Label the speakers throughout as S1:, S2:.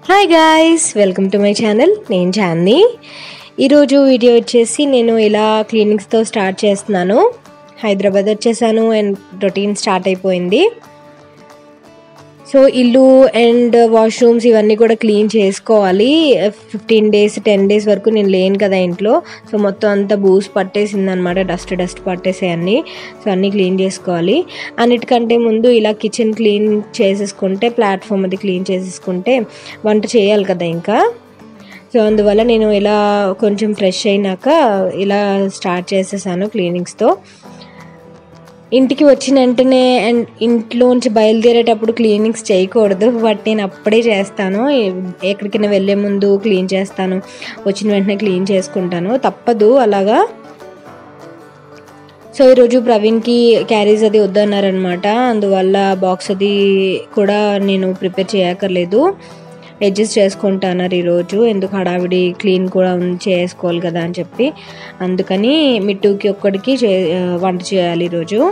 S1: hi guys welcome to my channel నేను చాంది ఈరోజు video వచ్చేసి నేను ఇలా క్లీనింగ్స్తో స్టార్ట్ చేస్తున్నాను హైదరాబాద్ వచ్చేసాను అండ్ రొటీన్ స్టార్ట్ అయిపోయింది సో ఇల్లు అండ్ వాష్రూమ్స్ ఇవన్నీ కూడా క్లీన్ చేసుకోవాలి ఫిఫ్టీన్ డేస్ టెన్ డేస్ వరకు నేను లేను కదా ఇంట్లో సో మొత్తం అంతా బూస్ పట్టేసింది అనమాట డస్ట్ డస్ట్ పట్టేసాయి అన్నీ సో అన్నీ క్లీన్ చేసుకోవాలి అన్నిటికంటే ముందు ఇలా కిచెన్ క్లీన్ చేసేసుకుంటే ప్లాట్ఫామ్ అది క్లీన్ చేసేసుకుంటే వంట చేయాలి కదా ఇంకా సో అందువల్ల నేను ఇలా కొంచెం ఫ్రెష్ అయినాక ఇలా స్టార్ట్ చేసేసాను క్లీనింగ్స్తో ఇంటికి వచ్చిన వెంటనే అండ్ ఇంట్లోంచి బయలుదేరేటప్పుడు క్లీనింగ్స్ చేయకూడదు బట్ నేను అప్పుడే చేస్తాను ఎక్కడికైనా వెళ్ళే ముందు క్లీన్ చేస్తాను వచ్చిన వెంటనే క్లీన్ చేసుకుంటాను తప్పదు అలాగా సో ఈరోజు ప్రవీణ్కి క్యారీస్ అది వద్దన్నారనమాట అందువల్ల బాక్స్ అది కూడా నేను ప్రిపేర్ చేయక్కర్లేదు అడ్జస్ట్ చేసుకుంటున్నారు ఈరోజు ఎందుకు హడావిడి క్లీన్ కూడా చేసుకోవాలి కదా అని చెప్పి అందుకని మిట్టుకి ఒక్కడికి చే వంట చేయాలి ఈరోజు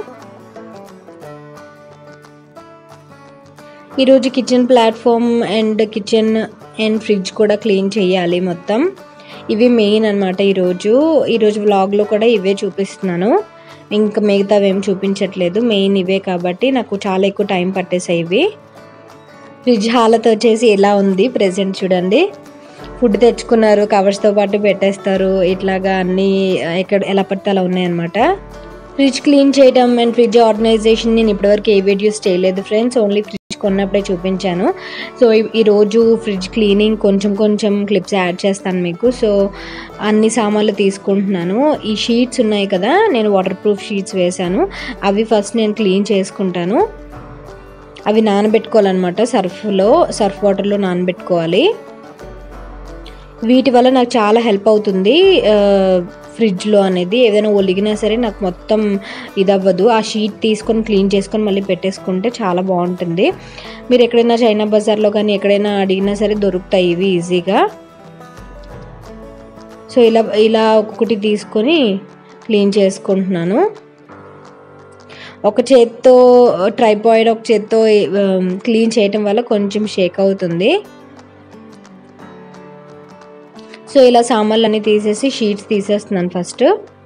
S1: ఈరోజు kitchen platform and kitchen and fridge కూడా క్లీన్ చేయాలి మొత్తం ఇవి మెయిన్ అనమాట ఈరోజు ఈరోజు వ్లాగ్లో కూడా ఇవే చూపిస్తున్నాను ఇంకా మిగతావి ఏం చూపించట్లేదు మెయిన్ ఇవే కాబట్టి నాకు చాలా ఎక్కువ టైం పట్టేసాయి ఇవి ఫ్రిడ్జ్ హాలత్ వచ్చేసి ఇలా ఉంది ప్రెసెంట్ చూడండి ఫుడ్ తెచ్చుకున్నారు కవర్స్తో పాటు పెట్టేస్తారు ఇట్లాగా అన్నీ ఎక్కడ ఎలా పడితే అలా ఉన్నాయన్నమాట ఫ్రిడ్జ్ క్లీన్ చేయడం అండ్ ఫ్రిడ్జ్ ఆర్గనైజేషన్ నేను ఇప్పటివరకు ఏ వీడియోస్ చేయలేదు ఫ్రెండ్స్ ఓన్లీ ఫ్రిడ్జ్ కొన్నప్పుడే చూపించాను సో ఈరోజు ఫ్రిడ్జ్ క్లీనింగ్ కొంచెం కొంచెం క్లిప్స్ యాడ్ చేస్తాను మీకు సో అన్ని సామాన్లు తీసుకుంటున్నాను ఈ షీట్స్ ఉన్నాయి కదా నేను వాటర్ ప్రూఫ్ షీట్స్ వేశాను అవి ఫస్ట్ నేను క్లీన్ చేసుకుంటాను అవి నానబెట్టుకోవాలన్నమాట సర్ఫ్లో సర్ఫ్ వాటర్లో నానబెట్టుకోవాలి వీటి వల్ల నాకు చాలా హెల్ప్ అవుతుంది ఫ్రిడ్జ్లో అనేది ఏదైనా ఒలిగినా సరే నాకు మొత్తం ఇది అవ్వదు ఆ షీట్ తీసుకొని క్లీన్ చేసుకొని మళ్ళీ పెట్టేసుకుంటే చాలా బాగుంటుంది మీరు ఎక్కడైనా చైనా బజార్లో కానీ ఎక్కడైనా అడిగినా సరే దొరుకుతాయి ఇవి ఈజీగా సో ఇలా ఇలా ఒక్కొక్కటి తీసుకొని క్లీన్ చేసుకుంటున్నాను ఒక చేత్తో ట్రైపాయిడ్ ఒక చేత్తో క్లీన్ చేయటం వల్ల కొంచెం షేక్ అవుతుంది సో ఇలా సామాన్లు అన్నీ తీసేసి షీట్స్ తీసేస్తున్నాను ఫస్ట్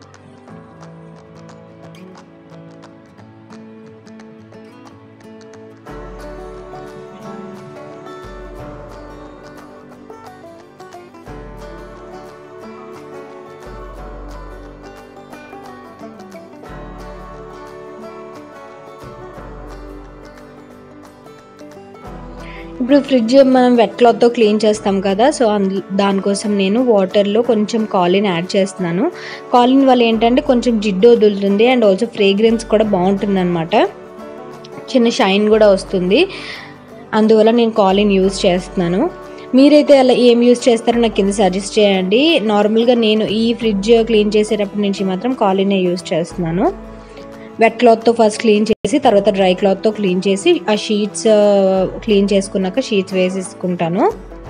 S1: ఇప్పుడు ఫ్రిడ్జ్ మనం వెట్ క్లాత్తో క్లీన్ చేస్తాం కదా సో అందు దానికోసం నేను వాటర్లో కొంచెం కాలిన్ యాడ్ చేస్తున్నాను కాలిన్ వల్ల ఏంటంటే కొంచెం జిడ్డు వదులుతుంది అండ్ ఆల్సో ఫ్రేగ్రెన్స్ కూడా బాగుంటుంది అనమాట చిన్న షైన్ కూడా వస్తుంది అందువల్ల నేను కాలిన్ యూజ్ చేస్తున్నాను మీరైతే అలా ఏం యూజ్ చేస్తారో నాకు కింద సజెస్ట్ చేయండి నార్మల్గా నేను ఈ ఫ్రిడ్జ్ క్లీన్ చేసేటప్పటి నుంచి మాత్రం కాలినే యూజ్ చేస్తున్నాను వెట్ క్లాత్తో ఫస్ట్ క్లీన్ చేసి తర్వాత డ్రై క్లాత్తో క్లీన్ చేసి ఆ షీట్స్ క్లీన్ చేసుకున్నాక షీట్స్ వేసేసుకుంటాను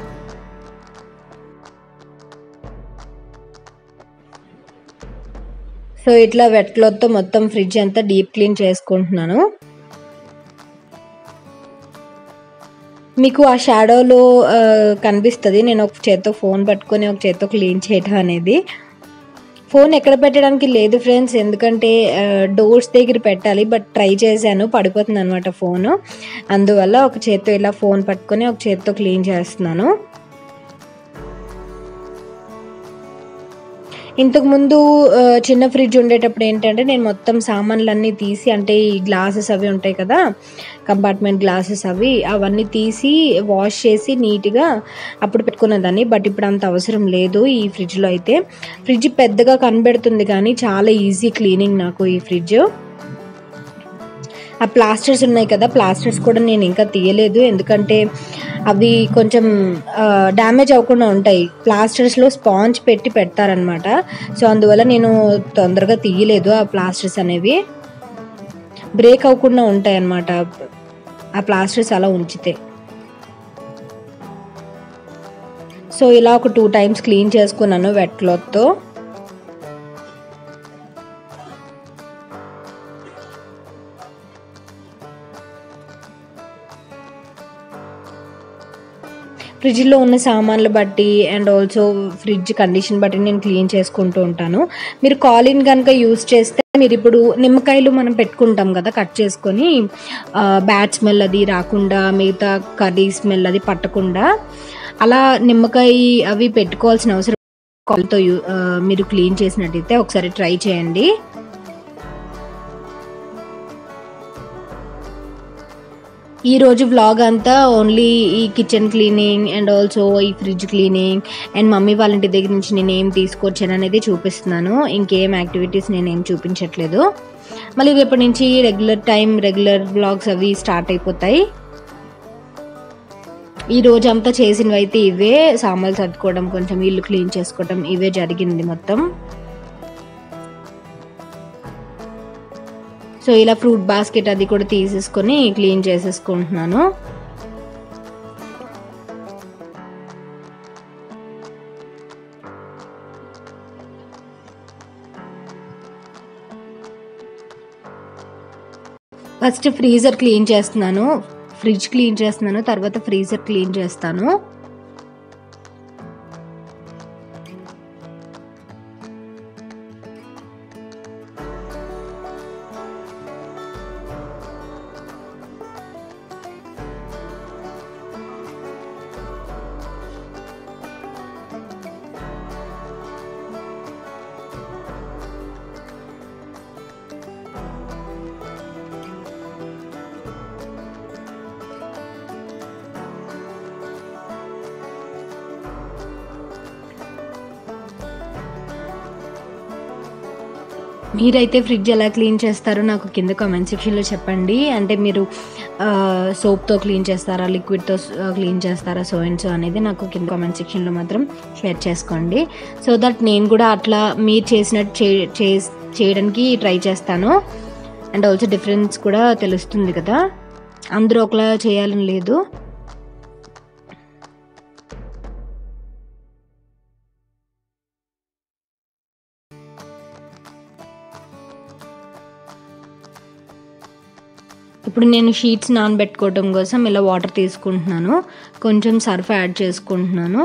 S1: సో ఇట్లా వెట్ క్లాత్తో మొత్తం ఫ్రిడ్జ్ అంతా డీప్ క్లీన్ చేసుకుంటున్నాను మీకు ఆ షాడోలో కనిపిస్తుంది నేను ఒక చేత్తో ఫోన్ పట్టుకొని ఒక చేత్తో క్లీన్ చేయటం అనేది ఫోన్ ఎక్కడ పెట్టడానికి లేదు ఫ్రెండ్స్ ఎందుకంటే డోర్స్ దగ్గర పెట్టాలి బట్ ట్రై చేశాను పడిపోతుంది అనమాట ఫోను అందువల్ల ఒక చేత్తో ఇలా ఫోన్ పట్టుకొని ఒక చేత్తో క్లీన్ చేస్తున్నాను ఇంతకుముందు చిన్న ఫ్రిడ్జ్ ఉండేటప్పుడు ఏంటంటే నేను మొత్తం సామాన్లన్నీ తీసి అంటే ఈ గ్లాసెస్ అవి ఉంటాయి కదా కంపార్ట్మెంట్ గ్లాసెస్ అవి అవన్నీ తీసి వాష్ చేసి నీట్గా అప్పుడు పెట్టుకునేదాన్ని బట్ ఇప్పుడు అంత అవసరం లేదు ఈ ఫ్రిడ్జ్లో అయితే ఫ్రిడ్జ్ పెద్దగా కనబెడుతుంది కానీ చాలా ఈజీ క్లీనింగ్ నాకు ఈ ఫ్రిడ్జ్ ఆ ప్లాస్టర్స్ ఉన్నాయి కదా ప్లాస్టర్స్ కూడా నేను ఇంకా తీయలేదు ఎందుకంటే అవి కొంచెం డ్యామేజ్ అవ్వకుండా ఉంటాయి ప్లాస్టర్స్లో స్పాంజ్ పెట్టి పెడతారనమాట సో అందువల్ల నేను తొందరగా తీయలేదు ఆ ప్లాస్టర్స్ అనేవి బ్రేక్ అవ్వకుండా ఉంటాయి అన్నమాట ఆ ప్లాస్టర్స్ అలా ఉంచితే సో ఇలా ఒక టూ టైమ్స్ క్లీన్ చేసుకున్నాను వెట్ క్లాత్తో ఫ్రిడ్జ్లో ఉన్న సామాన్లు బట్టి అండ్ ఆల్సో ఫ్రిడ్జ్ కండిషన్ బట్టి నేను క్లీన్ చేసుకుంటూ ఉంటాను మీరు కాలిన్ కనుక యూస్ చేస్తే మీరు ఇప్పుడు నిమ్మకాయలు మనం పెట్టుకుంటాం కదా కట్ చేసుకొని బ్యాడ్ స్మెల్ అది రాకుండా మిగతా కర్రీ స్మెల్ అది పట్టకుండా అలా నిమ్మకాయ అవి పెట్టుకోవాల్సిన అవసరం కాల్తో మీరు క్లీన్ చేసినట్టయితే ఒకసారి ట్రై చేయండి ఈ రోజు వ్లాగ్ అంతా ఓన్లీ ఈ కిచెన్ క్లీనింగ్ అండ్ ఆల్సో ఈ ఫ్రిడ్జ్ క్లీనింగ్ అండ్ మమ్మీ వాళ్ళ ఇంటి దగ్గర నుంచి నేను ఏం తీసుకొచ్చాను అనేది చూపిస్తున్నాను ఇంకేం యాక్టివిటీస్ నేను ఏం చూపించట్లేదు మళ్ళీ రేపటి నుంచి రెగ్యులర్ టైం రెగ్యులర్ వ్లాగ్స్ అవి స్టార్ట్ అయిపోతాయి ఈ రోజు అంతా చేసినవి అయితే ఇవే సామాన్లు సర్దుకోవడం కొంచెం ఇల్లు క్లీన్ చేసుకోవడం ఇవే జరిగింది మొత్తం సో ఇలా ఫ్రూట్ బాస్కెట్ అది కూడా తీసేసుకొని క్లీన్ చేసేసుకుంటున్నాను ఫస్ట్ ఫ్రీజర్ క్లీన్ చేస్తున్నాను ఫ్రిడ్జ్ క్లీన్ చేస్తున్నాను తర్వాత ఫ్రీజర్ క్లీన్ చేస్తాను మీరైతే ఫ్రిడ్జ్ ఎలా క్లీన్ చేస్తారో నాకు కింద కామెంట్ సెక్షన్లో చెప్పండి అంటే మీరు సోప్తో క్లీన్ చేస్తారా లిక్విడ్తో క్లీన్ చేస్తారా సో అండ్ సో అనేది నాకు కింద కామెంట్ సెక్షన్లో మాత్రం షేర్ చేసుకోండి సో దట్ నేను కూడా అట్లా మీరు చేసినట్టు చే చేయడానికి ట్రై చేస్తాను అండ్ ఆల్సో డిఫరెన్స్ కూడా తెలుస్తుంది కదా అందరూ ఒకలా చేయాలని లేదు ఇప్పుడు నేను షీట్స్ నానబెట్టుకోవడం కోసం ఇలా వాటర్ తీసుకుంటున్నాను కొంచెం సర్ఫ్ యాడ్ చేసుకుంటున్నాను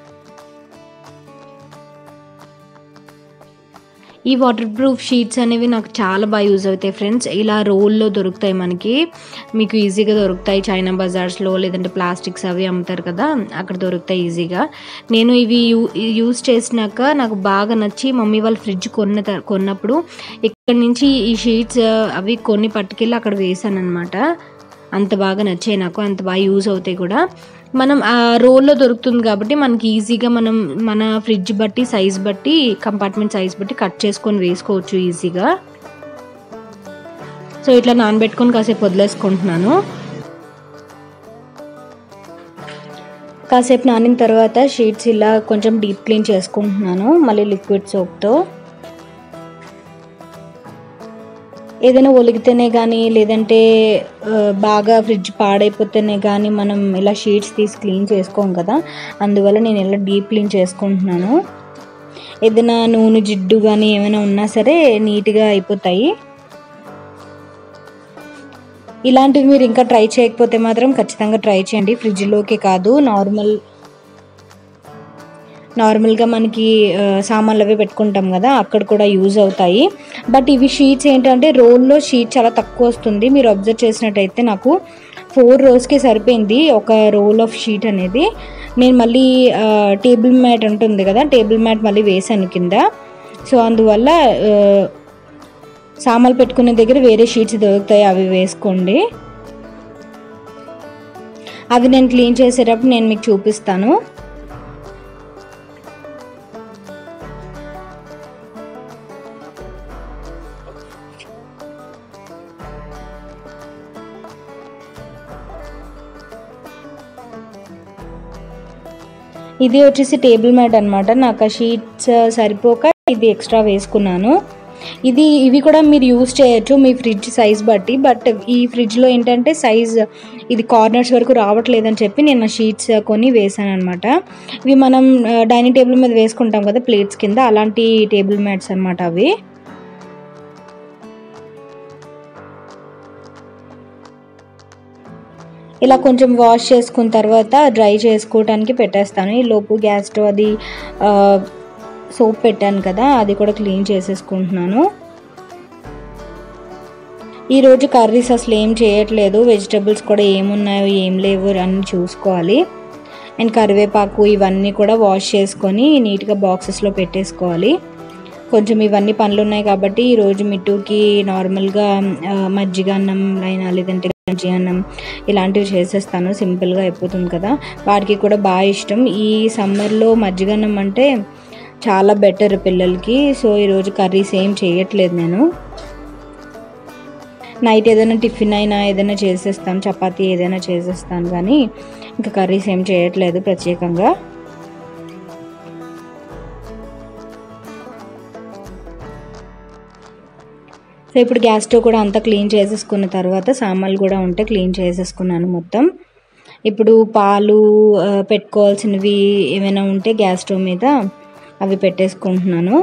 S1: ఈ వాటర్ ప్రూఫ్ షీట్స్ అనేవి నాకు చాలా బాగా యూజ్ అవుతాయి ఫ్రెండ్స్ ఇలా రోల్లో దొరుకుతాయి మనకి మీకు ఈజీగా దొరుకుతాయి చైనా బజార్స్లో లేదంటే ప్లాస్టిక్స్ అవి అమ్ముతారు కదా అక్కడ దొరుకుతాయి ఈజీగా నేను ఇవి యూ యూజ్ చేసినాక నాకు బాగా నచ్చి మమ్మీ వాళ్ళు ఫ్రిడ్జ్ కొన్న కొన్నప్పుడు ఇక్కడ నుంచి ఈ షీట్స్ అవి కొన్ని పట్టుకెళ్ళి అక్కడ వేసాను అనమాట అంత బాగా నచ్చాయి నాకు అంత బాగా యూజ్ అవుతాయి కూడా మనం ఆ రోల్లో దొరుకుతుంది కాబట్టి మనకి ఈజీగా మనం మన ఫ్రిడ్జ్ బట్టి సైజ్ బట్టి కంపార్ట్మెంట్ సైజ్ బట్టి కట్ చేసుకొని వేసుకోవచ్చు ఈజీగా సో ఇట్లా నానబెట్టుకొని కాసేపు వదిలేసుకుంటున్నాను కాసేపు నానిన తర్వాత షీట్స్ ఇలా కొంచెం డీప్ క్లీన్ చేసుకుంటున్నాను మళ్ళీ లిక్విడ్ సోప్తో ఏదైనా ఒలిగితేనే కానీ లేదంటే బాగా ఫ్రిడ్జ్ పాడైపోతేనే కానీ మనం ఇలా షీట్స్ తీసి క్లీన్ చేసుకోం కదా అందువల్ల నేను ఇలా డీప్ క్లీన్ చేసుకుంటున్నాను ఏదైనా నూనె జిడ్డు కానీ ఏమైనా ఉన్నా సరే నీట్గా అయిపోతాయి ఇలాంటివి మీరు ఇంకా ట్రై చేయకపోతే మాత్రం ఖచ్చితంగా ట్రై చేయండి ఫ్రిడ్జ్లోకి కాదు నార్మల్ నార్మల్గా మనకి సామాన్లు అవి పెట్టుకుంటాం కదా అక్కడ కూడా యూజ్ అవుతాయి బట్ ఇవి షీట్స్ ఏంటంటే రోల్లో షీట్ చాలా తక్కువ వస్తుంది మీరు అబ్జర్వ్ చేసినట్టయితే నాకు ఫోర్ రోస్కి సరిపోయింది ఒక రోల్ ఆఫ్ షీట్ అనేది నేను మళ్ళీ టేబుల్ మ్యాట్ ఉంటుంది కదా టేబుల్ మ్యాట్ మళ్ళీ వేసాను కింద సో అందువల్ల సామాన్లు పెట్టుకునే దగ్గర వేరే షీట్స్ దొరుకుతాయి అవి వేసుకోండి అవి నేను క్లీన్ చేసేటప్పుడు నేను మీకు చూపిస్తాను ఇది వచ్చేసి టేబుల్ మ్యాట్ అనమాట నాకు ఆ షీట్స్ సరిపోక ఇది ఎక్స్ట్రా వేసుకున్నాను ఇది ఇవి కూడా మీరు యూస్ చేయొచ్చు మీ ఫ్రిడ్జ్ సైజ్ బట్టి బట్ ఈ ఫ్రిడ్జ్లో ఏంటంటే సైజ్ ఇది కార్నర్స్ వరకు రావట్లేదని చెప్పి నేను షీట్స్ కొని వేసాను అనమాట ఇవి మనం డైనింగ్ టేబుల్ మీద వేసుకుంటాం కదా ప్లేట్స్ కింద అలాంటి టేబుల్ మ్యాట్స్ అనమాట అవి
S2: ఇలా కొంచెం వాష్ చేసుకున్న తర్వాత డ్రై చేసుకోవడానికి పెట్టేస్తాను ఈ లోపు గ్యాస్ స్టవ్ అది సోప్ పెట్టాను కదా అది కూడా క్లీన్ చేసేసుకుంటున్నాను ఈరోజు కర్రీస్ అసలు ఏం చేయట్లేదు వెజిటబుల్స్ కూడా ఏమున్నాయో ఏం లేవు అన్నీ చూసుకోవాలి అండ్ కరివేపాకు ఇవన్నీ కూడా వాష్ చేసుకొని నీట్గా బాక్సెస్లో పెట్టేసుకోవాలి కొంచెం ఇవన్నీ పనులు ఉన్నాయి కాబట్టి ఈరోజు మిట్టుకి నార్మల్గా ఆ, మజ్జిగ అన్నం అయినా లేదంటే గంజి అన్నం ఇలాంటివి చేసేస్తాను సింపుల్గా అయిపోతుంది కదా వాడికి కూడా బాగా ఇష్టం ఈ సమ్మర్లో మజ్జిగ అన్నం అంటే చాలా బెటర్ పిల్లలకి సో ఈరోజు కర్రీస్ ఏం చేయట్లేదు నేను నైట్ ఏదైనా టిఫిన్ అయినా ఏదైనా చేసేస్తాను చపాతీ ఏదైనా చేసేస్తాను కానీ ఇంకా కర్రీస్ ఏం చేయట్లేదు ప్రత్యేకంగా సో ఇప్పుడు గ్యాస్ స్టవ్ కూడా అంతా క్లీన్ చేసేసుకున్న తర్వాత సామాన్లు కూడా ఉంటే క్లీన్ చేసేసుకున్నాను మొత్తం ఇప్పుడు పాలు ఆ, పెట్టుకోవాల్సినవి ఏమైనా ఉంటే గ్యాస్ స్టవ్ మీద అవి పెట్టేసుకుంటున్నాను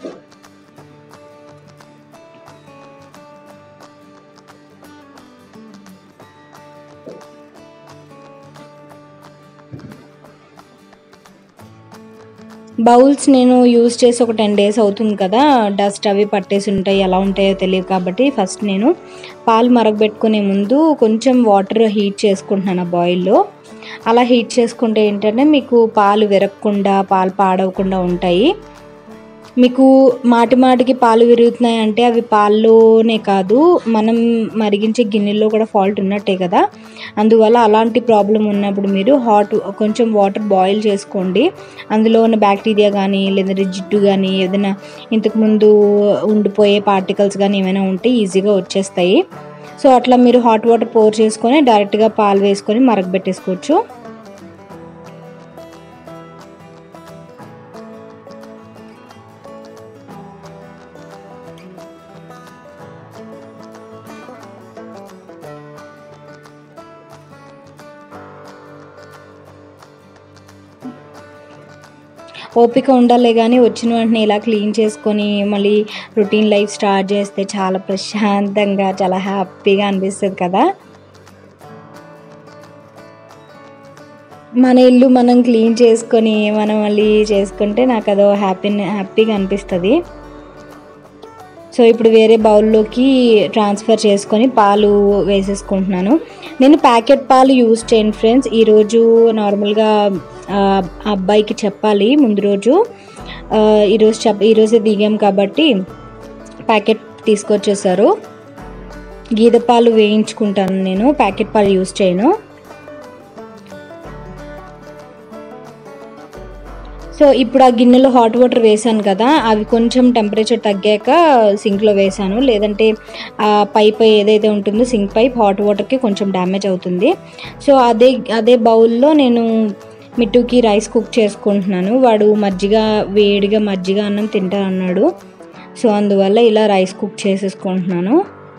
S2: బౌల్స్ నేను యూజ్ చేసి ఒక టెన్ డేస్ అవుతుంది కదా డస్ట్ అవి పట్టేసి ఉంటాయి ఎలా ఉంటాయో తెలియదు కాబట్టి ఫస్ట్ నేను పాలు మరగబెట్టుకునే ముందు కొంచెం వాటర్ హీట్ చేసుకుంటున్నాను ఆ బాయిల్లో అలా హీట్ చేసుకుంటే ఏంటంటే మీకు పాలు విరగకుండా పాలు పాడవకుండా ఉంటాయి మీకు మాటి మాటికి పాలు విరుగుతున్నాయి అంటే అవి పాల్లోనే కాదు మనం మరిగించే గిన్నెల్లో కూడా ఫాల్ట్ ఉన్నట్టే కదా అందువల్ల అలాంటి ప్రాబ్లం ఉన్నప్పుడు మీరు హాట్ కొంచెం వాటర్ బాయిల్ చేసుకోండి అందులో ఉన్న బ్యాక్టీరియా కానీ లేదంటే జిడ్డు కానీ ఏదైనా ఇంతకుముందు ఉండిపోయే పార్టికల్స్ కానీ ఏమైనా ఉంటే ఈజీగా వచ్చేస్తాయి సో అట్లా మీరు హాట్ వాటర్ పోర్ చేసుకొని డైరెక్ట్గా పాలు వేసుకొని మరగబెట్టేసుకోవచ్చు ఓపిక ఉండాలి కానీ వచ్చిన వెంటనే ఇలా క్లీన్ చేసుకొని మళ్ళీ రొటీన్ లైఫ్ స్టార్ట్ చేస్తే చాలా ప్రశాంతంగా చాలా హ్యాపీగా అనిపిస్తుంది కదా మన ఇల్లు మనం క్లీన్ చేసుకొని మనం మళ్ళీ చేసుకుంటే నాకు అదో హ్యాపీ హ్యాపీగా అనిపిస్తుంది సో ఇప్పుడు వేరే బౌల్లోకి ట్రాన్స్ఫర్ చేసుకొని పాలు వేసేసుకుంటున్నాను నేను ప్యాకెట్ పాలు యూజ్ చేయను ఫ్రెండ్స్ ఈరోజు నార్మల్గా ఆ, ఆ అబ్బాయికి చెప్పాలి ముందు రోజు ఆ, ఈరోజు చెప్ ఈరోజే దిగాం కాబట్టి ప్యాకెట్ తీసుకొచ్చేసారు గీద పాలు వేయించుకుంటాను నేను ప్యాకెట్ పాలు యూజ్ చేయను సో ఇప్పుడు ఆ గిన్నెలో హాట్ వాటర్ వేసాను కదా అవి కొంచెం టెంపరేచర్ తగ్గాక సింక్లో వేసాను లేదంటే ఆ పైప్ ఏదైతే ఉంటుందో సింక్ పైప్ హాట్ వాటర్కి కొంచెం డ్యామేజ్ అవుతుంది సో అదే అదే బౌల్లో నేను మిట్టుకి రైస్ కుక్ చేసుకుంటున్నాను వాడు మజ్జిగ వేడిగా మజ్జిగ అన్నం తింటా అన్నాడు సో అందువల్ల ఇలా రైస్ కుక్ చేసేసుకుంటున్నాను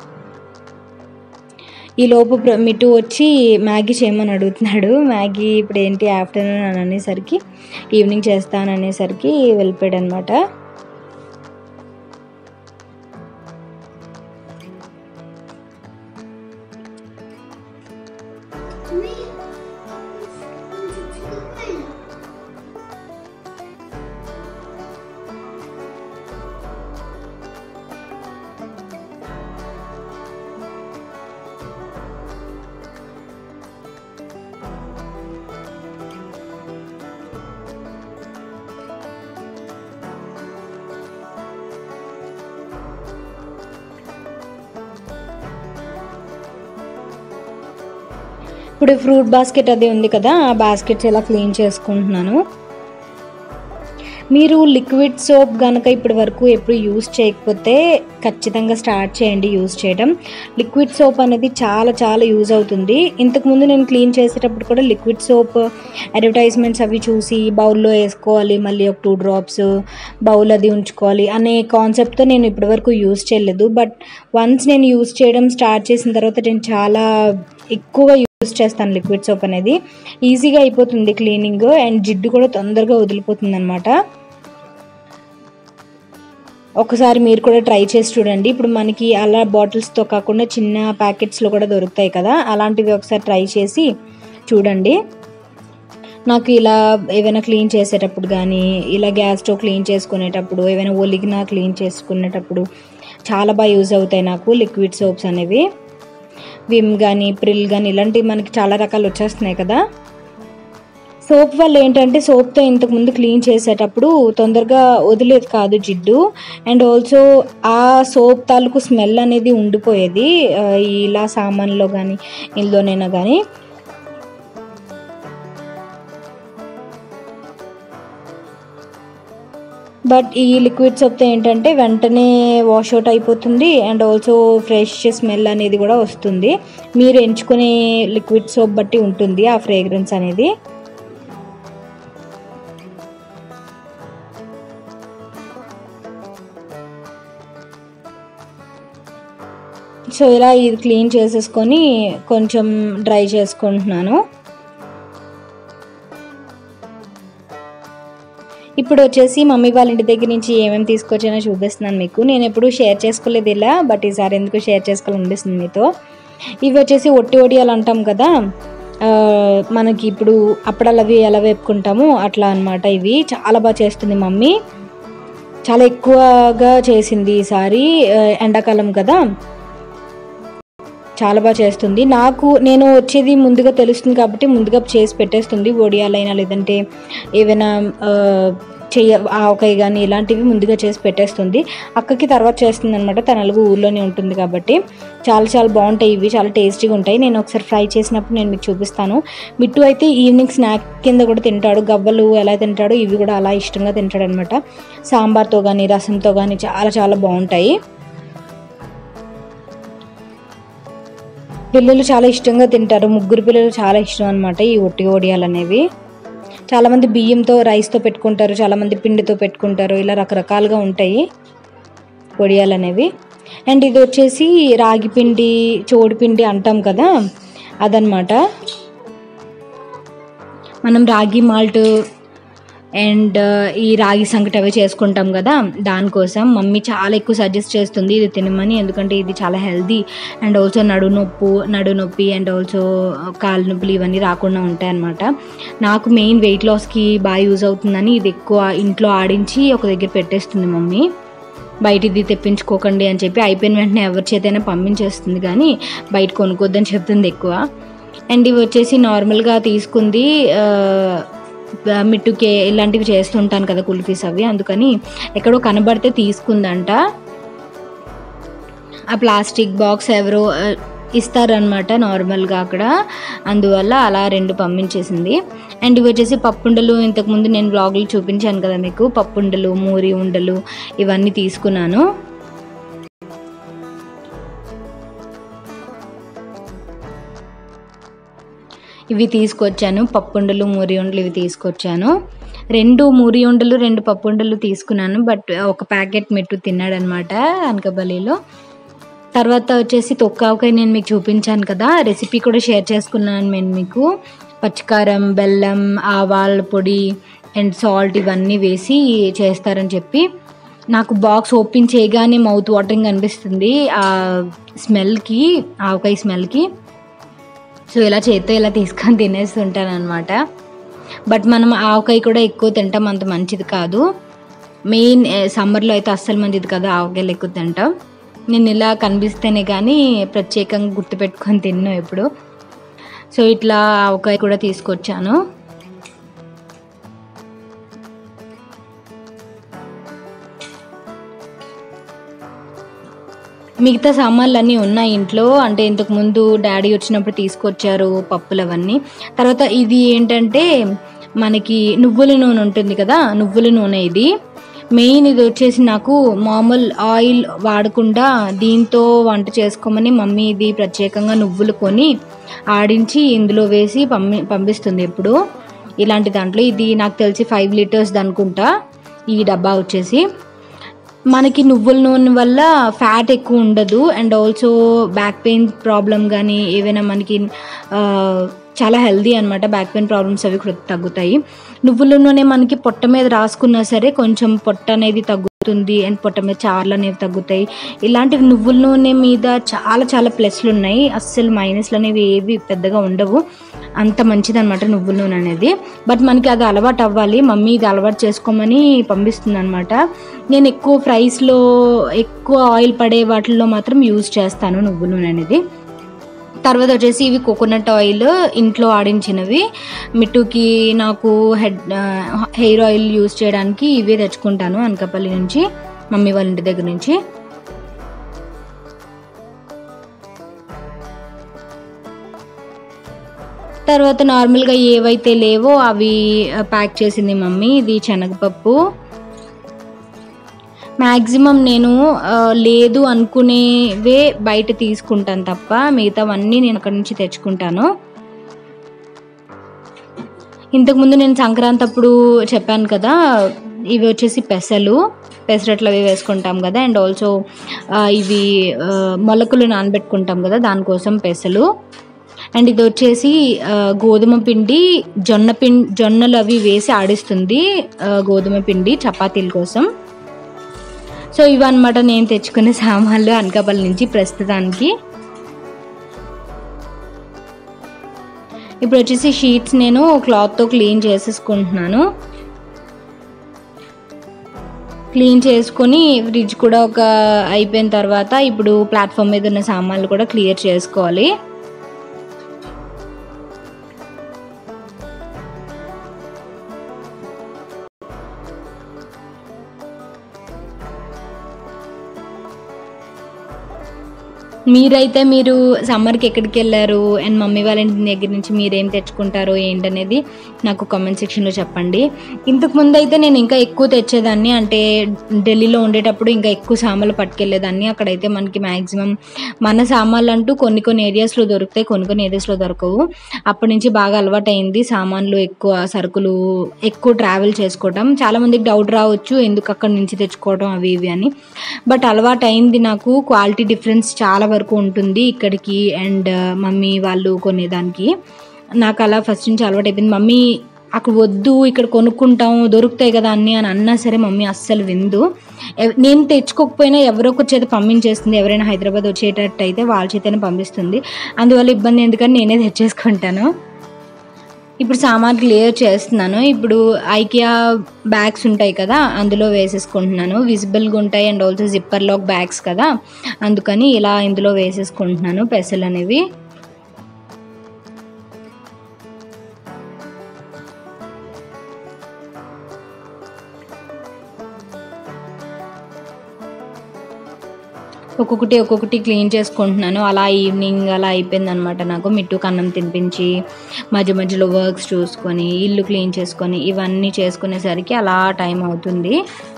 S2: ఈ లోపు ప్ర- మిట్టు వచ్చి మ్యాగీ చేయమని అడుగుతున్నాడు మ్యాగీ ఇప్పుడు ఏంటి ఆఫ్టర్నూన్ అని అనేసరికి ఈవినింగ్ చేస్తాను అనేసరికి వెళ్ళిపోయాడు అనమాట ఇప్పుడు ఫ్రూట్ బాస్కెట్ అది ఉంది కదా ఆ బాస్కెట్స్ ఇలా క్లీన్ చేసుకుంటున్నాను మీరు లిక్విడ్ సోప్ కనుక ఇప్పటి వరకు ఎప్పుడు యూస్ చేయకపోతే ఖచ్చితంగా స్టార్ట్ చేయండి యూస్ చేయడం లిక్విడ్ సోప్ అనేది చాలా చాలా యూజ్ అవుతుంది ఇంతకుముందు నేను క్లీన్ చేసేటప్పుడు కూడా లిక్విడ్ సోప్ అడ్వర్టైజ్మెంట్స్ అవి చూసి బౌల్లో వేసుకోవాలి మళ్ళీ ఒక టూ డ్రాప్స్ బౌల్ అది ఉంచుకోవాలి అనే కాన్సెప్ట్తో నేను ఇప్పటివరకు యూస్ చేయలేదు బట్ వన్స్ నేను యూస్ చేయడం స్టార్ట్ చేసిన తర్వాత నేను చాలా ఎక్కువ యూస్ చేస్తాను లిక్విడ్ సోప్ అనేది ఈజీగా అయిపోతుంది క్లీనింగ్ అండ్ జిడ్డు కూడా తొందరగా వదిలిపోతుంది అనమాట ఒకసారి మీరు కూడా ట్రై చేసి చూడండి ఇప్పుడు మనకి అలా బాటిల్స్తో కాకుండా చిన్న ప్యాకెట్స్లో కూడా దొరుకుతాయి కదా అలాంటివి ఒకసారి ట్రై చేసి చూడండి నాకు ఇలా ఏమైనా క్లీన్ చేసేటప్పుడు కానీ ఇలా గ్యాస్ స్టవ్ క్లీన్ చేసుకునేటప్పుడు ఏమైనా ఒలిగినా క్లీన్ చేసుకునేటప్పుడు చాలా బాగా యూజ్ అవుతాయి నాకు లిక్విడ్ సోప్స్ అనేవి విమ్ కానీ ప్రిల్ కానీ ఇలాంటివి మనకి చాలా రకాలు వచ్చేస్తున్నాయి కదా సోప్ వల్ల ఏంటంటే సోప్తో ఇంతకుముందు క్లీన్ చేసేటప్పుడు తొందరగా వదిలేదు కాదు జిడ్డు అండ్ ఆల్సో ఆ సోప్ తాలూకు స్మెల్ అనేది ఉండిపోయేది ఆ, ఇలా సామాన్లో కానీ ఇందులోనైనా కానీ బట్ ఈ లిక్విడ్ సోప్తో ఏంటంటే వెంటనే వాష్ అవుట్ అయిపోతుంది అండ్ ఆల్సో ఫ్రెష్ స్మెల్ అనేది కూడా వస్తుంది మీరు ఎంచుకునే లిక్విడ్ సోప్ బట్టి ఉంటుంది ఆ ఫ్రేగ్రెన్స్ అనేది సో ఇలా ఇది క్లీన్ చేసేసుకొని కొంచెం డ్రై చేసుకుంటున్నాను ఇప్పుడు వచ్చేసి మమ్మీ వాళ్ళ ఇంటి దగ్గర నుంచి ఏమేమి తీసుకొచ్చానో చూపిస్తున్నాను మీకు నేను ఎప్పుడు షేర్ చేసుకోలేదు ఇలా బట్ ఈసారి ఎందుకు షేర్ చేసుకోవాలనిపిస్తుంది మీతో ఇవి వచ్చేసి ఒట్టి ఒడియాలు అంటాం కదా ఆ, మనకి ఇప్పుడు అప్పడాలు అవి ఎలా వేపుకుంటామో అట్లా అన్నమాట ఇవి చాలా బాగా చేస్తుంది మమ్మీ చాలా ఎక్కువగా చేసింది ఈసారి ఆ, ఎండాకాలం కదా చాలా బాగా చేస్తుంది నాకు నేను వచ్చేది ముందుగా తెలుస్తుంది కాబట్టి ముందుగా చేసి పెట్టేస్తుంది వడియాలైనా లేదంటే ఏవైనా ఆ, చెయ్య ఆవకాయ కానీ ఇలాంటివి ముందుగా చేసి పెట్టేస్తుంది అక్కకి తర్వాత చేస్తుంది అనమాట తన అలుగు ఊర్లోనే ఉంటుంది కాబట్టి చాలా చాలా బాగుంటాయి ఇవి చాలా టేస్టీగా ఉంటాయి నేను ఒకసారి ఫ్రై చేసినప్పుడు నేను మీకు చూపిస్తాను మిట్టు అయితే ఈవినింగ్ స్నాక్ కింద కూడా తింటాడు గవ్వలు ఎలా తింటాడో ఇవి కూడా అలా ఇష్టంగా తింటాడు అనమాట సాంబార్తో కానీ రసంతో కానీ చాలా చాలా బాగుంటాయి పిల్లలు చాలా ఇష్టంగా తింటారు ముగ్గురు పిల్లలు చాలా ఇష్టం అనమాట ఈ ఒట్టి ఒడియాలు అనేవి చాలామంది బియ్యంతో రైస్తో పెట్టుకుంటారు చాలామంది పిండితో పెట్టుకుంటారు ఇలా రకరకాలుగా ఉంటాయి వడియాలు అనేవి అండ్ ఇది వచ్చేసి రాగి పిండి చోడు పిండి అంటాం కదా అదనమాట మనం రాగి మాల్ట్ అండ్ ఈ రాగి సంకటి అవి చేసుకుంటాం కదా దానికోసం మమ్మీ చాలా ఎక్కువ సజెస్ట్ చేస్తుంది ఇది తినమని ఎందుకంటే ఇది చాలా హెల్దీ అండ్ ఆల్సో నడు నొప్పు నడు నొప్పి అండ్ ఆల్సో కాలు నొప్పులు ఇవన్నీ రాకుండా ఉంటాయి అన్నమాట నాకు మెయిన్ వెయిట్ లాస్కి బాగా యూజ్ అవుతుందని ఇది ఎక్కువ ఇంట్లో ఆడించి ఒక దగ్గర పెట్టేస్తుంది మమ్మీ బయటిది తెప్పించుకోకండి అని చెప్పి అయిపోయిన వెంటనే ఎవరి చేతైనా పంపించేస్తుంది కానీ బయట కొనుక్కోద్దని చెప్తుంది ఎక్కువ అండ్ ఇవి వచ్చేసి నార్మల్గా తీసుకుంది ఆ, మిట్టుకే ఇలాంటివి చేస్తుంటాను కదా కుల్ఫీస్ అవి అందుకని ఎక్కడో కనబడితే తీసుకుందంట ఆ ప్లాస్టిక్ బాక్స్ ఎవరో ఆ, ఇస్తారనమాట నార్మల్గా అక్కడ అందువల్ల అలా రెండు పంపించేసింది అండ్ ఇవి వచ్చేసి పప్పుండలు ఇంతకుముందు నేను బ్లాగ్లో చూపించాను కదా మీకు పప్పుండలు మూరి ఉండలు ఇవన్నీ తీసుకున్నాను ఇవి తీసుకొచ్చాను పప్పుండలు మూరి ఉండలు ఇవి తీసుకొచ్చాను రెండు మూరి ఉండలు రెండు పప్పుండలు తీసుకున్నాను బట్ ఒక ప్యాకెట్ మెట్టు తిన్నాడనమాట అనకబలిలో తర్వాత వచ్చేసి తొక్కావకాయ నేను మీకు చూపించాను కదా రెసిపీ కూడా షేర్ చేసుకున్నాను నేను మీకు పచ్చికారం బెల్లం ఆవాల పొడి అండ్ సాల్ట్ ఇవన్నీ వేసి చేస్తారని చెప్పి నాకు బాక్స్ ఓపెన్ చేయగానే మౌత్ వాటరింగ్ అనిపిస్తుంది ఆ స్మెల్కి ఆవకాయ స్మెల్కి సో ఇలా చేత్తో ఇలా తీసుకొని తినేస్తుంటాను అనమాట బట్ మనం ఆవకాయ కూడా ఎక్కువ తింటాం అంత మంచిది కాదు మెయిన్ సమ్మర్లో అయితే అస్సలు మంచిది కాదు ఆవకాయలు ఎక్కువ తింటాం నేను ఇలా కనిపిస్తేనే కానీ ప్రత్యేకంగా గుర్తుపెట్టుకొని తిన్నాను ఎప్పుడు సో ఇట్లా ఆవకాయ కూడా తీసుకొచ్చాను మిగతా సామాన్లు అన్నీ ఉన్నాయి ఇంట్లో అంటే ఇంతకు ముందు డాడీ వచ్చినప్పుడు తీసుకొచ్చారు పప్పులు అవన్నీ తర్వాత ఇది ఏంటంటే మనకి నువ్వుల నూనె ఉంటుంది కదా నువ్వుల నూనె ఇది మెయిన్ ఇది వచ్చేసి నాకు మామూలు ఆయిల్ వాడకుండా దీంతో వంట చేసుకోమని మమ్మీ ఇది ప్రత్యేకంగా నువ్వులు కొని ఆడించి ఇందులో వేసి పంపి పంపిస్తుంది ఎప్పుడు ఇలాంటి దాంట్లో ఇది నాకు తెలిసి ఫైవ్ లీటర్స్ అనుకుంటా ఈ డబ్బా వచ్చేసి మనకి నువ్వుల నూనె వల్ల ఫ్యాట్ ఎక్కువ ఉండదు and also back pain problem కానీ ఏవైనా మనకి ఆ, చాలా హెల్దీ అనమాట బ్యాక్ పెయిన్ ప్రాబ్లమ్స్ అవి కూడా తగ్గుతాయి నువ్వుల నూనె మనకి పొట్ట మీద రాసుకున్నా సరే కొంచెం పొట్ట అనేది తగ్గుతుంది తగ్గుతుంది అండ్ పొట్ట మీద చార్లు అనేవి తగ్గుతాయి ఇలాంటివి నువ్వుల నూనె మీద చాలా చాలా ప్లస్లు ఉన్నాయి అస్సలు మైనస్లు అనేవి ఏవి పెద్దగా ఉండవు అంత మంచిది అనమాట నువ్వుల నూనె అనేది బట్ మనకి అది అలవాటు అవ్వాలి మమ్మీ ఇది అలవాటు చేసుకోమని పంపిస్తుంది అనమాట నేను ఎక్కువ ఫ్రైస్లో ఎక్కువ ఆయిల్ పడే వాటిల్లో మాత్రం యూజ్ చేస్తాను నువ్వుల నూనె అనేది తర్వాత వచ్చేసి ఇవి కోకోనట్ ఆయిల్ ఇంట్లో ఆడించినవి మిట్టుకి నాకు హెడ్ హెయిర్ ఆయిల్ యూస్ చేయడానికి ఇవే తెచ్చుకుంటాను అనకాపల్లి నుంచి మమ్మీ వాళ్ళ ఇంటి దగ్గర నుంచి తర్వాత నార్మల్గా ఏవైతే లేవో అవి ప్యాక్ చేసింది మమ్మీ ఇది శనగపప్పు మ్యాక్సిమం నేను ఆ, లేదు అనుకునేవే బయట తీసుకుంటాను తప్ప మిగతావన్నీ నేను అక్కడి నుంచి తెచ్చుకుంటాను ఇంతకుముందు నేను సంక్రాంతి అప్పుడు చెప్పాను కదా ఇవి వచ్చేసి పెసలు పెసరట్లు అవి వేసుకుంటాం కదా అండ్ ఆల్సో ఇవి ఆ, మొలకలు నానబెట్టుకుంటాం కదా దానికోసం పెసలు అండ్ ఇది వచ్చేసి ఆ, గోధుమ పిండి జొన్న పిండి జొన్నలు అవి వేసి ఆడిస్తుంది ఆ, గోధుమ పిండి చపాతీల కోసం సో ఇవన్నమాట నేను తెచ్చుకునే సామాన్లు అనకాపల్లి నుంచి ప్రస్తుతానికి ఇప్పుడు వచ్చేసి షీట్స్ నేను క్లాత్తో క్లీన్ చేసేసుకుంటున్నాను క్లీన్ చేసుకొని ఫ్రిడ్జ్ కూడా ఒక అయిపోయిన తర్వాత ఇప్పుడు ప్లాట్ఫామ్ మీద ఉన్న సామాన్లు కూడా క్లియర్ చేసుకోవాలి మీరైతే మీరు సమ్మర్కి ఎక్కడికి వెళ్ళారు అండ్ మమ్మీ వాళ్ళ ఇంటి దగ్గర నుంచి మీరేం తెచ్చుకుంటారో ఏంటనేది నాకు కామెంట్ సెక్షన్లో చెప్పండి ఇంతకు ముందు అయితే నేను ఇంకా ఎక్కువ తెచ్చేదాన్ని అంటే ఢిల్లీలో ఉండేటప్పుడు ఇంకా ఎక్కువ సామాన్లు పట్టుకెళ్ళేదాన్ని అక్కడైతే మనకి మ్యాక్సిమం మన సామాన్లు అంటూ కొన్ని కొన్ని ఏరియాస్లో దొరుకుతాయి కొన్ని కొన్ని ఏరియాస్లో దొరకవు అప్పటి నుంచి బాగా అలవాటు అయింది సామాన్లు ఎక్కువ సరుకులు ఎక్కువ ట్రావెల్ చేసుకోవటం చాలా మందికి డౌట్ రావచ్చు ఎందుకు అక్కడి నుంచి తెచ్చుకోవడం అవి ఇవి అని బట్ అలవాటు అయింది నాకు క్వాలిటీ డిఫరెన్స్ చాలా వరకు ఉంటుంది ఇక్కడికి అండ్ మమ్మీ వాళ్ళు కొనేదానికి నాకు అలా ఫస్ట్ నుంచి అలవాటు అయిపోయింది మమ్మీ అక్కడ వద్దు ఇక్కడ కొనుక్కుంటాం దొరుకుతాయి కదా అన్ని అని అన్నా సరే మమ్మీ అస్సలు విందు ఎవ- నేను తెచ్చుకోకపోయినా ఎవరో ఒకరి చేత పంపించేస్తుంది ఎవరైనా హైదరాబాద్ వచ్చేటట్టు అయితే వాళ్ళ చేతనే పంపిస్తుంది అందువల్ల ఇబ్బంది ఎందుకని నేనే తెచ్చేసుకుంటాను ఇప్పుడు సామాన్ క్లియర్ చేస్తున్నాను ఇప్పుడు ఐకియా బ్యాగ్స్ ఉంటాయి కదా అందులో వేసేసుకుంటున్నాను విజిబుల్గా ఉంటాయి and also zipper lock bags కదా అందుకని ఇలా ఇందులో వేసేసుకుంటున్నాను పెసలు అనేవి ఒక్కొక్కటి ఒక్కొక్కటి క్లీన్ చేసుకుంటున్నాను అలా ఈవినింగ్ అలా అయిపోయింది అనమాట నాకు మిట్టుకు అన్నం తినిపించి మధ్య మధ్యలో వర్క్స్ చూసుకొని ఇల్లు క్లీన్ చేసుకొని ఇవన్నీ చేసుకునేసరికి అలా టైం అవుతుంది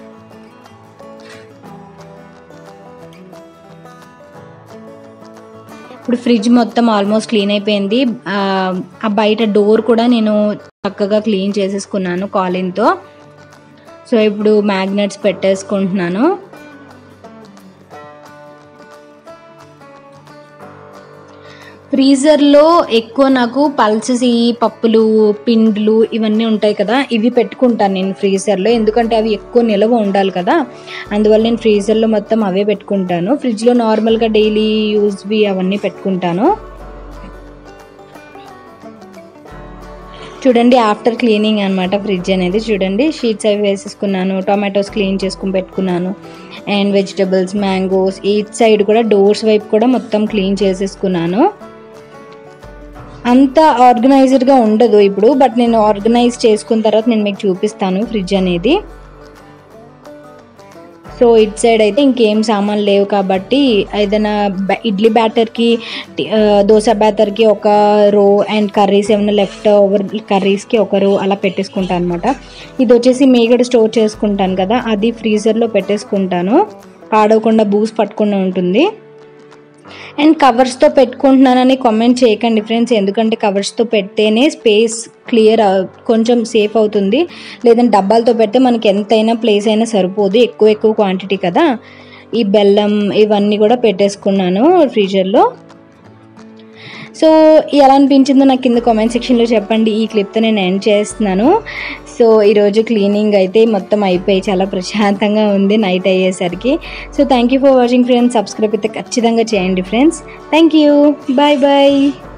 S2: ఇప్పుడు ఫ్రిడ్జ్ మొత్తం ఆల్మోస్ట్ క్లీన్ అయిపోయింది ఆ, ఆ బయట డోర్ కూడా నేను చక్కగా క్లీన్ చేసేసుకున్నాను కాలిన్తో సో ఇప్పుడు మ్యాగ్నెట్స్ పెట్టేసుకుంటున్నాను ఫ్రీజర్లో ఎక్కువ నాకు పల్సెస్ ఈ పప్పులు పిండ్లు ఇవన్నీ ఉంటాయి కదా ఇవి పెట్టుకుంటాను నేను ఫ్రీజర్లో ఎందుకంటే అవి ఎక్కువ నిల్వ ఉండాలి కదా అందువల్ల నేను ఫ్రీజర్లో మొత్తం అవే పెట్టుకుంటాను ఫ్రిడ్జ్లో నార్మల్గా డైలీ యూజ్వి అవన్నీ పెట్టుకుంటాను చూడండి ఆఫ్టర్ క్లీనింగ్ అనమాట ఫ్రిడ్జ్ అనేది చూడండి షీట్స్ అవి వేసేసుకున్నాను టొమాటోస్ క్లీన్ చేసుకుని పెట్టుకున్నాను and vegetables mangoes each side కూడా డోర్స్ వైపు కూడా మొత్తం క్లీన్ చేసేసుకున్నాను అంత ఆర్గనైజ్డ్గా ఉండదు ఇప్పుడు బట్ నేను ఆర్గనైజ్ చేసుకున్న తర్వాత నేను మీకు చూపిస్తాను ఫ్రిడ్జ్ అనేది సో ఇట్ సైడ్ అయితే ఇంకేం సామాన్లు లేవు కాబట్టి ఏదైనా బ- ఇడ్లీ బ్యాటర్కి టి- ఆ, దోశ బ్యాటర్కి ఒక రో అండ్ కర్రీస్ ఏమైనా లెఫ్ట్ ఓవర్ కర్రీస్కి ఒక రో అలా పెట్టేసుకుంటాను అనమాట ఇది వచ్చేసి మేగడ స్టోర్ చేసుకుంటాను కదా అది ఫ్రీజర్లో పెట్టేసుకుంటాను పాడవకుండా బూస్ పట్టకుండా ఉంటుంది అండ్ కవర్స్తో పెట్టుకుంటున్నానని కామెంట్ చేయకండి ఫ్రెండ్స్ ఎందుకంటే కవర్స్తో పెడితేనే స్పేస్ క్లియర్ కొంచెం సేఫ్ అవుతుంది లేదంటే డబ్బాలతో పెడితే మనకి ఎంతైనా ప్లేస్ అయినా సరిపోదు ఎక్కువ ఎక్కువ క్వాంటిటీ కదా ఈ బెల్లం ఇవన్నీ కూడా పెట్టేసుకున్నాను ఫ్రీజర్లో సో ఎలా అనిపించిందో నాకు కింద కామెంట్ సెక్షన్లో చెప్పండి ఈ క్లిప్తో నేను ఎండ్ చేస్తున్నాను సో ఈరోజు క్లీనింగ్ అయితే మొత్తం అయిపోయి చాలా ప్రశాంతంగా ఉంది నైట్ అయ్యేసరికి so thank you for watching friends subscribe అయితే ఖచ్చితంగా చేయండి friends thank you bye bye